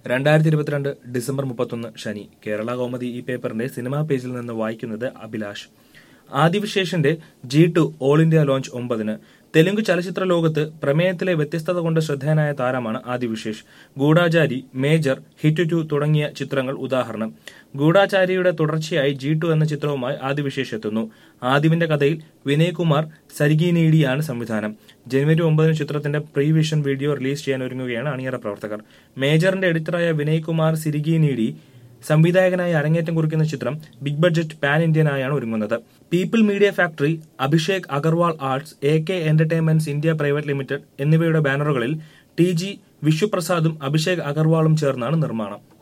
രണ്ടായിരത്തി ഇരുപത്തിരണ്ട് ഡിസംബർ മുപ്പത്തൊന്ന് ശനി കേരള കൗമുദി ഈ പേപ്പറിന്റെ സിനിമാ പേജിൽ നിന്ന് വായിക്കുന്നത് അഭിലാഷ് ആദിവിശേഷിന്റെ G two all India launch ഒമ്പതിന് തെലുങ്ക് ചലച്ചിത്ര ലോകത്ത് പ്രമേയത്തിലെ വ്യത്യസ്തത കൊണ്ട് ശ്രദ്ധേയനായ താരമാണ് Adivi Sesh Goodachari major hit two തുടങ്ങിയ ചിത്രങ്ങൾ ഉദാഹരണം ഗൂഢാചാരിയുടെ തുടർച്ചയായി ജി ടു എന്ന ചിത്രവുമായി ആദിവിശേഷ് എത്തുന്നു ആദിവിന്റെ കഥയിൽ വിനയ് കുമാർ സരിഗിനീഡിയാണ് സംവിധാനം ജനുവരി ഒമ്പതിന് ചിത്രത്തിന്റെ പ്രീ വിഷൻ വീഡിയോ റിലീസ് ചെയ്യാൻ ഒരുങ്ങുകയാണ് അണിയറ പ്രവർത്തകർ മേജറിന്റെ എഡിറ്ററായ വിനയ് കുമാർ സിരിഗിനീഡി സംവിധായകനായി അരങ്ങേറ്റം കുറിക്കുന്ന ചിത്രം ബിഗ് ബഡ്ജറ്റ് പാൻ ഇന്ത്യനായാണ് ഒരുങ്ങുന്നത് People Media Factory Abhishek Agarwal Arts A K Entertainments India Private Limited എന്നിവയുടെ ബാനറുകളിൽ ടി ജി വിശ്വപ്രസാദും അഭിഷേക് അഗർവാളും ചേർന്നാണ് നിർമ്മാണം